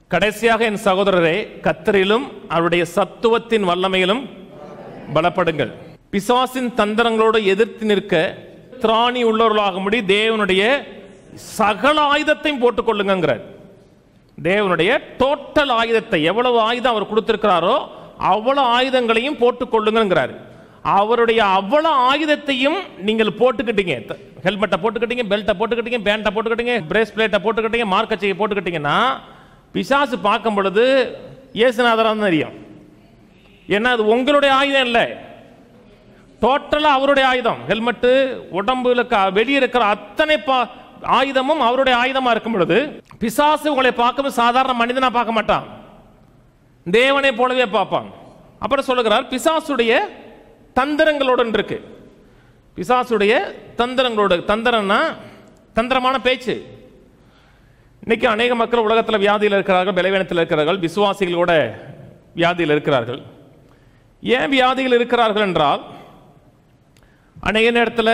கடைசியாக என் சகோதரரே கத்தரிலும் அவருடைய சத்துவத்தின் வல்லமையிலும் பலப்படுங்கள் பிசாசின் தந்திரங்களோடு எதிர்த்து நிற்க திராணி உள்ளவர்களாகும்படி தேவனுடைய சகல ஆயுதத்தையும் போட்டுக்கொள்ளுங்கிறார் தேவனுடைய டோட்டல் ஆயுதத்தை எவ்வளவு ஆயுதம் அவர் கொடுத்திருக்கிறாரோ அவ்வளவு ஆயுதங்களையும் போட்டுக்கொள்ளுங்கிறார் அவருடைய அவ்வளவு ஆயுதத்தையும் நீங்கள் போட்டுக்கிட்டீங்க ஹெல்மெட்டை போட்டுக்கிட்டீங்க பெல்ட்டை போட்டுக்கிட்டீங்க பேண்ட்டை போட்டுக்கிட்டீங்க பிரேஸ் பிளேட்டை போட்டுக்கிட்டீங்க மார்க்கச்சையை போட்டுக்கிட்டீங்கன்னா பிசாசு பார்க்கும் பொழுது இயேசுநாதராக தெரியும் ஏன்னா அது உங்களுடைய ஆயுதம் இல்லை டோட்டலாக அவருடைய ஆயுதம் ஹெல்மெட்டு உடம்புல க- வெளியே இருக்கிற அத்தனை பா ஆயுதமும் அவருடைய ஆயுதமா இருக்கும் பொழுது பிசாசு உங்களை பார்க்கும் சாதாரண மனிதனா பார்க்க மாட்டான் தேவனை போலவே பார்ப்பான் அப்புறம் சொல்லுகிறார் பிசாசுடைய தந்திரங்களுடன் இருக்கு பிசாசுடைய தந்திரங்களோட தந்திரம்னா தந்திரமான பேச்சு இன்னைக்கு அநேக மக்கள் உலகத்தில் வியாதியில் இருக்கிறார்கள் பலவீனத்தில் இருக்கிறார்கள் விசுவாசிகளோட வியாதியில் இருக்கிறார்கள் ஏன் வியாதியில் இருக்கிறார்கள் என்றால் அநேக நேரத்தில்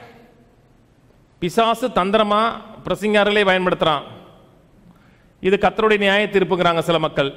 பிசாசு தந்திரமா பிரசங்காரர்களே பயன்படுத்துறான் இது கத்தருடைய நியாய தீர்ப்புங்கிறாங்க சில மக்கள்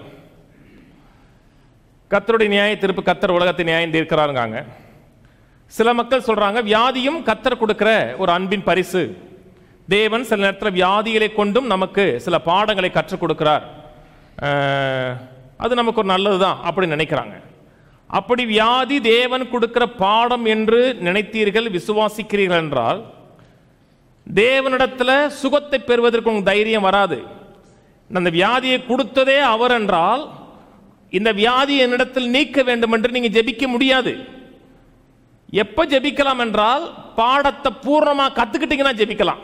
கத்தருடைய நியாய தீர்ப்பு கத்தர் உலகத்தை நியாயம் தீர்க்கிறாருங்காங்க சில மக்கள் சொல்றாங்க வியாதியும் கத்தர் கொடுக்கிற ஒரு அன்பின் பரிசு தேவன் சில நேரத்தில் வியாதிகளை கொண்டும் நமக்கு சில பாடங்களை கற்றுக் கொடுக்கிறார் அஹ், அது நமக்கு ஒரு நல்லதுதான் அப்படி நினைக்கிறாங்க அப்படி வியாதி தேவன் கொடுக்கிற பாடம் என்று நினைத்தீர்கள் விசுவாசிக்கிறீர்கள் என்றால் தேவனிடத்துல சுகத்தை பெறுவதற்கு உங்களுக்கு தைரியம் வராது அந்த வியாதியை கொடுத்ததே அவர் என்றால் இந்த வியாதி என்னிடத்தில் நீக்க வேண்டும் என்று நீங்க ஜெபிக்க முடியாது எப்ப ஜெபிக்கலாம் என்றால் பாடத்தை பூர்ணமா கத்துக்கிட்டீங்கன்னா ஜெபிக்கலாம்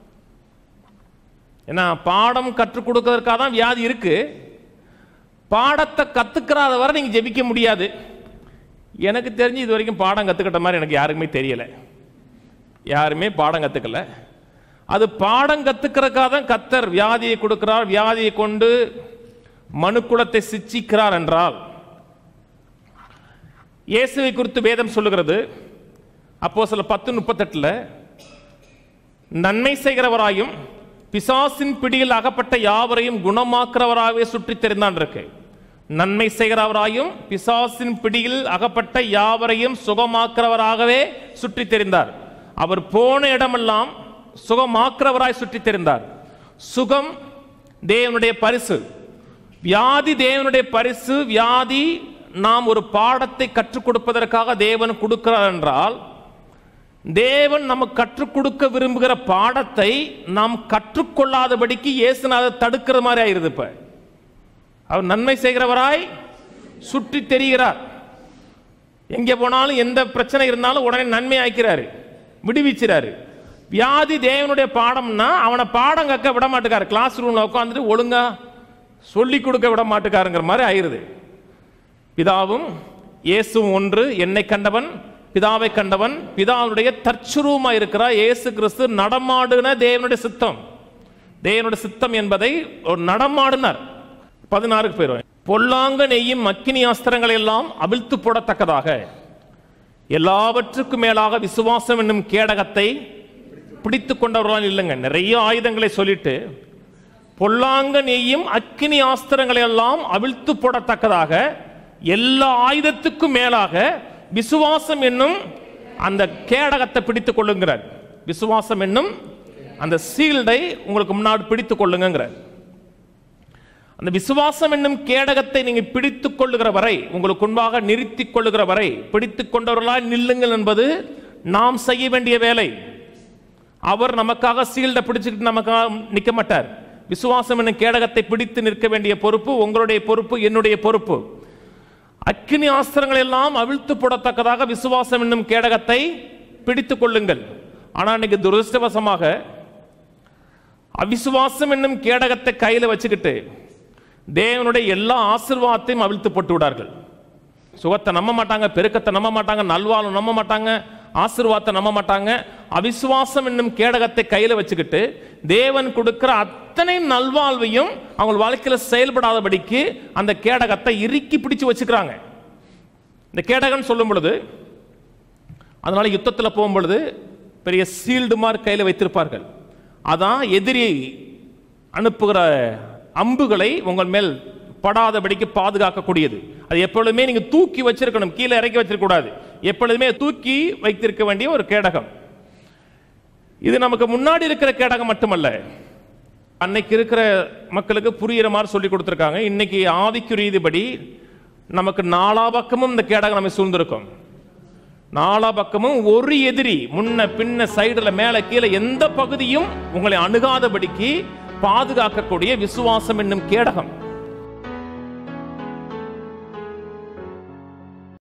ஏன்னா பாடம் கற்றுக் கொடுக்கறதுக்காக தான் வியாதி இருக்கு பாடத்தை கத்துக்கிறாத வரை நீங்க ஜெபிக்க முடியாது எனக்கு தெரிஞ்சு இது வரைக்கும் பாடம் கத்துக்கிட்ட மாதிரி எனக்கு யாருக்குமே தெரியல யாருமே பாடம் கத்துக்கல அது பாடம் கத்துக்கிறதுக்காக தான் கத்தர் வியாதியை கொடுக்கிறார் வியாதியை கொண்டு மனுக்குலத்தை சிச்சிக்கிறார் என்றால் இயேசுவை குறித்து வேதம் சொல்லுகிறது அப்போ சில பத்து முப்பத்தெட்டுல நன்மை செய்கிறவராயும் பிசாசின் பிடியில் அகப்பட்ட யாவரையும் குணமாக்குறவராகவே சுற்றித் தெரிந்தான் இருக்கு நன்மை செய்கிறவராயும் பிசாசின் பிடியில் அகப்பட்ட யாவரையும் சுகமாக்குறவராகவே சுற்றித் தெரிந்தார் அவர் போன இடமெல்லாம் சுகமாக்குறவராய் சுற்றித் தெரிந்தார் சுகம் தேவனுடைய பரிசு வியாதி தேவனுடைய பரிசு வியாதி நாம் ஒரு பாடத்தை கற்றுக் கொடுப்பதற்காக தேவன் கொடுக்கிறார் என்றால் தேவன் நமக்கு கற்றுக் கொடுக்க விரும்புகிற பாடத்தை நாம் கற்றுக்கொள்ளாதபடிக்கு இயேசுநாதர் தடுக்கிற மாதிரி ஆயிருது இப்ப அவர் நன்மை செய்கிறவராய் சுற்றி தெரிகிறார் எங்கே போனாலும் எந்த பிரச்சனை இருந்தாலும் உடனே நன்மை ஆக்கிறாரு விடுவிச்சுறாரு வியாதி தேவனுடைய பாடம்னா அவனை பாடம் கற்க விட மாட்டுக்காரு கிளாஸ் ரூம்ல உட்காந்துட்டு ஒழுங்கா சொல்லி கொடுக்க விட மாட்டுக்காருங்கிற மாதிரி ஆயிருது பிதாவும் இயேசுவும் ஒன்று என்னை கண்டவன் பிதாவை கண்டவன் பிதாவுடைய தற்சுரூபமா இருக்கிறார் இயேசு கிறிஸ்து நடமாடுன தேவனுடைய சித்தம் தேவனுடைய சித்தம் என்பதை ஒரு நடமாடினார் பதினாறுக்கு போயிடுவேன் பொல்லாங்க நெய்யும் மக்கினி அஸ்திரங்களை எல்லாம் அவிழ்த்து போடத்தக்கதாக எல்லாவற்றுக்கும் மேலாக விசுவாசம் என்னும் கேடகத்தை பிடித்து கொண்டவர்களால் இல்லைங்க நிறைய ஆயுதங்களை சொல்லிட்டு பொல்லாங்க நெய்யும் அக்கினி ஆஸ்திரங்களை எல்லாம் அவிழ்த்து போடத்தக்கதாக எல்லா ஆயுதத்துக்கும் மேலாக விசுவாசம் என்னும் அந்த கேடகத்தை பிடித்துக் கொள்ளுங்கிறார் விசுவாசம் என்னும் அந்த சீல்டை உங்களுக்கு முன்னாடி பிடித்துக் கொள்ளுங்கிறார் அந்த விசுவாசம் என்னும் கேடகத்தை நீங்க பிடித்துக் கொள்ளுகிற வரை உங்களுக்கு முன்பாக நிறுத்திக் கொள்ளுகிற வரை பிடித்துக் கொண்டவர்களாய் நில்லுங்கள் என்பது நாம் செய்ய வேண்டிய வேலை அவர் நமக்காக சீல்டை பிடிச்சுக்கிட்டு நமக்காக நிற்க மாட்டார் விசுவாசம் என்னும் கேடகத்தை பிடித்து நிற்க வேண்டிய பொறுப்பு உங்களுடைய பொறுப்பு என்னுடைய பொறுப்பு அக்கினி ஆஸ்திரங்கள் எல்லாம் அவிழ்த்து போடத்தக்கதாக விசுவாசம் என்னும் கேடகத்தை பிடித்துக் கொள்ளுங்கள் ஆனால் இன்னைக்கு துரதிருஷ்டவசமாக அவிசுவாசம் என்னும் கேடகத்தை கையில் வச்சுக்கிட்டு தேவனுடைய எல்லா ஆசீர்வாதத்தையும் அவிழ்த்து போட்டு விடார்கள் சுகத்தை நம்ப மாட்டாங்க பெருக்கத்தை நம்ப மாட்டாங்க நல்வாழ்வு நம்ப மாட்டாங்க ஆசீர்வாதத்தை நம்ப மாட்டாங்க அவிசுவாசம் என்னும் கேடகத்தை கையில் வச்சுக்கிட்டு தேவன் கொடுக்கிற அத்தனை நல்வாழ்வையும் அவங்க வாழ்க்கையில் செயல்படாதபடிக்கு அந்த கேடகத்தை இறுக்கி பிடிச்சு வச்சுக்கிறாங்க இந்த கேடகம்னு சொல்லும் பொழுது அதனால யுத்தத்தில் போகும் பொழுது பெரிய சீல்டு மாதிரி கையில் வைத்திருப்பார்கள் அதான் எதிரி அனுப்புகிற அம்புகளை உங்கள் மேல் படாதபடிக்கு பாதுகாக்கக்கூடியது அது எப்பொழுதுமே நீங்க தூக்கி வச்சிருக்கணும் கீழே இறக்கி வச்சிருக்க கூடாது எப்பொழுதுமே தூக்கி வைத்திருக்க வேண்டிய ஒரு கேடகம் இது நமக்கு முன்னாடி இருக்கிற கேடகம் மட்டுமல்ல அன்னைக்கு இருக்கிற மக்களுக்கு புரியுற மாதிரி சொல்லி கொடுத்துருக்காங்க இன்னைக்கு ஆவிக்குரியதுபடி நமக்கு நாலா பக்கமும் இந்த கேடகம் நம்ம சூழ்ந்திருக்கும் நாலா பக்கமும் ஒரு எதிரி முன்ன பின்ன சைடுல மேல கீழே எந்த பகுதியும் உங்களை அணுகாதபடிக்கு பாதுகாக்கக்கூடிய விசுவாசம் என்னும் கேடகம்